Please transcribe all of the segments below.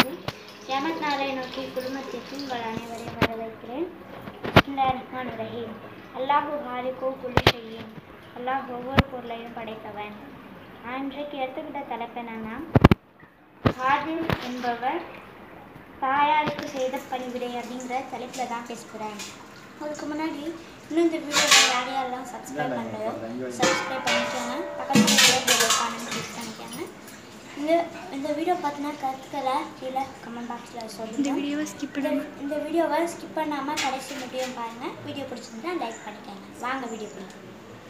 அலைக்கும் ஜமத் நாளை நோக்கி குடும்பத்திற்கு உங்கள் அனைவரையும் வரவேற்கிறேன் இந்த ரஹ்மான் ரஹீம் அல்லாஹு ஹாலிகோ குழு செய்யும் அல்லாஹ் ஒவ்வொரு பொருளையும் படைத்தவன் நான் இன்றைக்கு எடுத்துக்கிட்ட தலைப்பு என்னன்னா ஹாதில் என்பவர் தாயாருக்கு செய்த பணிவிடை அப்படிங்கிற தலைப்பில் தான் பேசுகிறேன் அதுக்கு முன்னாடி இன்னும் இந்த வீடியோவை யார் யாரெல்லாம் சப்ஸ்கிரைப் பண்ணலையோ சப்ஸ்கிரைப் பண்ணிக்கோங்க பக்கத்தில் உள்ள பெல் ஐக்கானை கிளிக் பண்ணிக்கோங்க இந்த இந்த வீடியோ பார்த்தினா கருத்துக்களை கீழே கமெண்ட் பாக்ஸில் இந்த சொல்லுங்கள் வீடியோவை ஸ்கிப் இந்த இந்த வீடியோவை ஸ்கிப் பண்ணாமல் கடைசி மட்டும் பாருங்கள் வீடியோ பிடிச்சிருந்தா லைக் பண்ணிக்கோங்க வாங்க வீடியோ பிடிக்கும்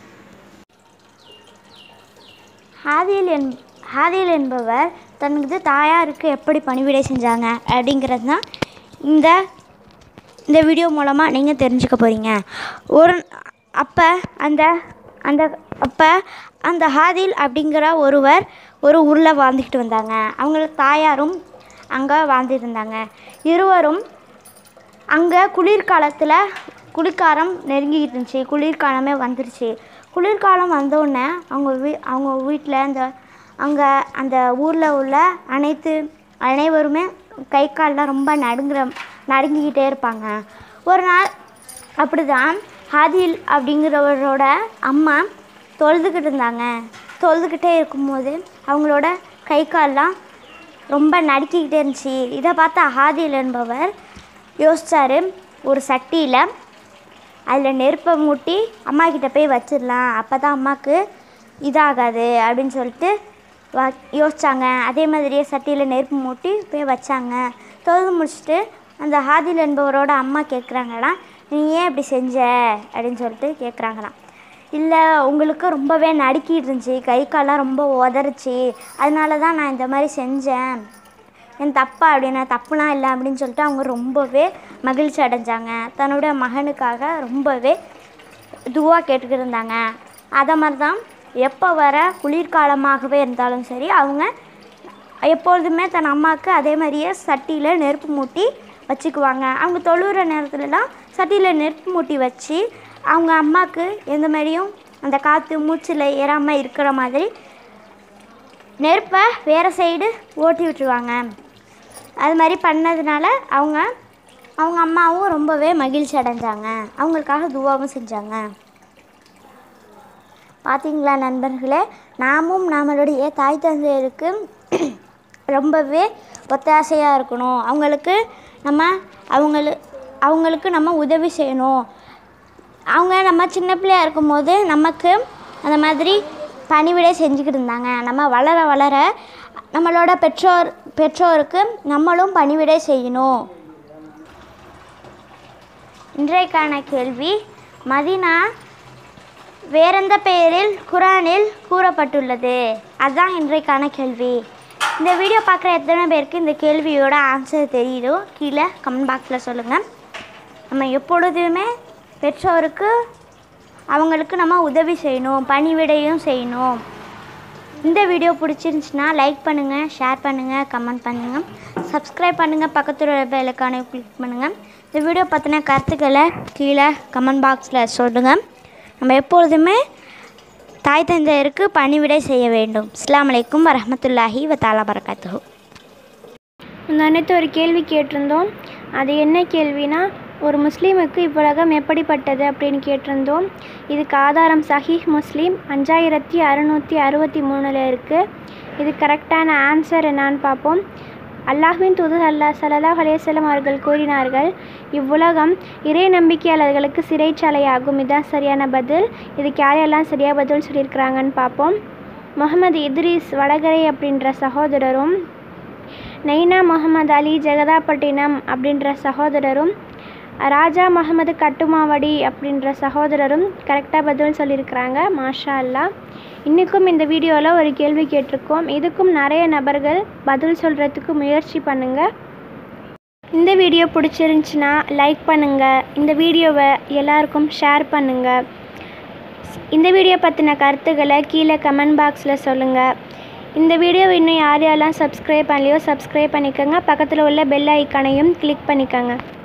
ஹாதில் என் ஹாதில் என்பவர் தனது தாயாருக்கு எப்படி பணிவிடை செஞ்சாங்க அப்படிங்கிறது தான் இந்த இந்த வீடியோ மூலமாக நீங்கள் தெரிஞ்சுக்க போகிறீங்க ஒரு அப்போ அந்த அந்த அப்போ அந்த ஹாதில் அப்படிங்கிற ஒருவர் ஒரு ஊரில் வாழ்ந்துக்கிட்டு வந்தாங்க அவங்கள தாயாரும் அங்கே வாழ்ந்துருந்தாங்க இருவரும் அங்கே குளிர்காலத்தில் குளிர்காலம் நெருங்கிக்கிட்டு இருந்துச்சு குளிர்காலமே வந்துருச்சு குளிர்காலம் வந்தோடனே அவங்க வீ அவங்க வீட்டில் அந்த அங்கே அந்த ஊரில் உள்ள அனைத்து அனைவருமே கை கால்லாம் ரொம்ப நடுங்குற நடுங்கிக்கிட்டே இருப்பாங்க ஒரு நாள் அப்படி தான் ஹாதில் அப்படிங்கிறவரோட அம்மா தொழுதுகிட்டு இருந்தாங்க தொழுதுகிட்டே இருக்கும்போது அவங்களோட கை கால்லாம் ரொம்ப நடுக்கிக்கிட்டே இருந்துச்சு இதை பார்த்த ஹாதில் என்பவர் யோசிச்சாரு ஒரு சட்டியில் அதில் நெருப்பை மூட்டி அம்மா கிட்ட போய் வச்சிடலாம் அப்போ தான் அம்மாவுக்கு இதாகாது அப்படின்னு சொல்லிட்டு வ யோசிச்சாங்க அதே மாதிரியே சட்டியில் நெருப்பு மூட்டி போய் வச்சாங்க தொழுது முடிச்சுட்டு அந்த ஹாதில் என்பவரோட அம்மா கேட்குறாங்களாம் நீ ஏன் இப்படி செஞ்ச அப்படின்னு சொல்லிட்டு கேட்குறாங்களாம் இல்லை உங்களுக்கு ரொம்பவே நடுக்கிட்டு இருந்துச்சு கை கால்லாம் ரொம்ப உதறிச்சு அதனால தான் நான் இந்த மாதிரி செஞ்சேன் என் தப்பா அப்படின்னா தப்புலாம் இல்லை அப்படின்னு சொல்லிட்டு அவங்க ரொம்பவே மகிழ்ச்சி அடைஞ்சாங்க தன்னோட மகனுக்காக ரொம்பவே துவா கேட்டுக்கிட்டு இருந்தாங்க அதை மாதிரி தான் எப்போ வர குளிர்காலமாகவே இருந்தாலும் சரி அவங்க எப்பொழுதுமே தன் அம்மாவுக்கு அதே மாதிரியே சட்டியில் நெருப்பு மூட்டி வச்சுக்குவாங்க அவங்க தொழுகிற நேரத்துலலாம் சட்டியில் நெருப்பு மூட்டி வச்சு அவங்க அம்மாவுக்கு எந்த மாதிரியும் அந்த காற்று மூச்சில் ஏறாமல் இருக்கிற மாதிரி நெருப்பை வேறு சைடு ஓட்டி விட்டுருவாங்க அது மாதிரி பண்ணதுனால அவங்க அவங்க அம்மாவும் ரொம்பவே மகிழ்ச்சி அடைஞ்சாங்க அவங்களுக்காக துவாவும் செஞ்சாங்க பார்த்தீங்களா நண்பர்களே நாமும் நம்மளுடைய தாய் தந்தையருக்கு ரொம்பவே ஒத்தாசையாக இருக்கணும் அவங்களுக்கு நம்ம அவங்களு அவங்களுக்கு நம்ம உதவி செய்யணும் அவங்க நம்ம சின்ன பிள்ளையா இருக்கும்போது நமக்கு அந்த மாதிரி பணிவிடை செஞ்சுக்கிட்டு இருந்தாங்க நம்ம வளர வளர நம்மளோட பெற்றோர் பெற்றோருக்கு நம்மளும் பணிவிடை செய்யணும் இன்றைக்கான கேள்வி மதினா வேறெந்த பெயரில் குரானில் கூறப்பட்டுள்ளது அதுதான் இன்றைக்கான கேள்வி இந்த வீடியோ பார்க்குற எத்தனை பேருக்கு இந்த கேள்வியோட ஆன்சர் தெரியுதோ கீழே கமெண்ட் பாக்ஸில் சொல்லுங்கள் நம்ம எப்பொழுதுமே பெற்றோருக்கு அவங்களுக்கு நம்ம உதவி செய்யணும் பணிவிடையும் செய்யணும் இந்த வீடியோ பிடிச்சிருந்துச்சுன்னா லைக் பண்ணுங்கள் ஷேர் பண்ணுங்கள் கமெண்ட் பண்ணுங்கள் சப்ஸ்கிரைப் பண்ணுங்கள் பக்கத்தில் உள்ள பெல்லைக்கான கிளிக் பண்ணுங்கள் இந்த வீடியோ பற்றின கருத்துக்களை கீழே கமெண்ட் பாக்ஸில் சொல்லுங்கள் நம்ம எப்பொழுதுமே தாய் தந்தையருக்கு பணிவிடை செய்ய வேண்டும் அஸ்ஸலாமு அலைக்கும் வரஹ்மத்துல்லாஹி வத்தாலா பரகாத்துஹு இந்த அனைத்து ஒரு கேள்வி கேட்டிருந்தோம் அது என்ன கேள்வினா ஒரு முஸ்லீமுக்கு இவ்வுலகம் எப்படிப்பட்டது அப்படின்னு கேட்டிருந்தோம் இதுக்கு ஆதாரம் சஹீஹ் முஸ்லீம் அஞ்சாயிரத்தி அறுநூற்றி அறுபத்தி மூணில் இருக்குது இது கரெக்டான ஆன்சர் என்னான்னு பார்ப்போம் அல்லாஹ்வின் தூதர் அல்லாஹ் ஸல்லல்லாஹு அலைஹி வஸல்லம் அவர்கள் கூறினார்கள் இவ்வுலகம் இறை நம்பிக்கையாளர்களுக்கு சிறைச்சாலையாகும் இதுதான் சரியான பதில் இதுக்கு யாரெல்லாம் சரியாக பதில் சொல்லியிருக்கிறாங்கன்னு பார்ப்போம் முகமது இத்ரீஸ் வடகரை அப்படின்ற சகோதரரும் நெய்னா முகமது அலி ஜெகதாப்பட்டினம் அப்படின்ற சகோதரரும் ராஜா முகமது கட்டுமாவடி அப்படின்ற சகோதரரும் கரெக்டாக பதில் சொல்லியிருக்கிறாங்க மாஷா அல்லா இன்றைக்கும் இந்த வீடியோவில் ஒரு கேள்வி கேட்டிருக்கோம் இதுக்கும் நிறைய நபர்கள் பதில் சொல்கிறதுக்கு முயற்சி பண்ணுங்கள் இந்த வீடியோ பிடிச்சிருந்துச்சின்னா லைக் பண்ணுங்கள் இந்த வீடியோவை எல்லாருக்கும் ஷேர் பண்ணுங்கள் இந்த வீடியோ பற்றின கருத்துக்களை கீழே கமெண்ட் பாக்ஸில் சொல்லுங்கள் இந்த வீடியோ இன்னும் யார் யாரெல்லாம் சப்ஸ்கிரைப் பண்ணலையோ சப்ஸ்கிரைப் பண்ணிக்கோங்க பக்கத்தில் உள்ள பெல் ஐக்கானையும் கிளிக் பண்ணிக்கோங்க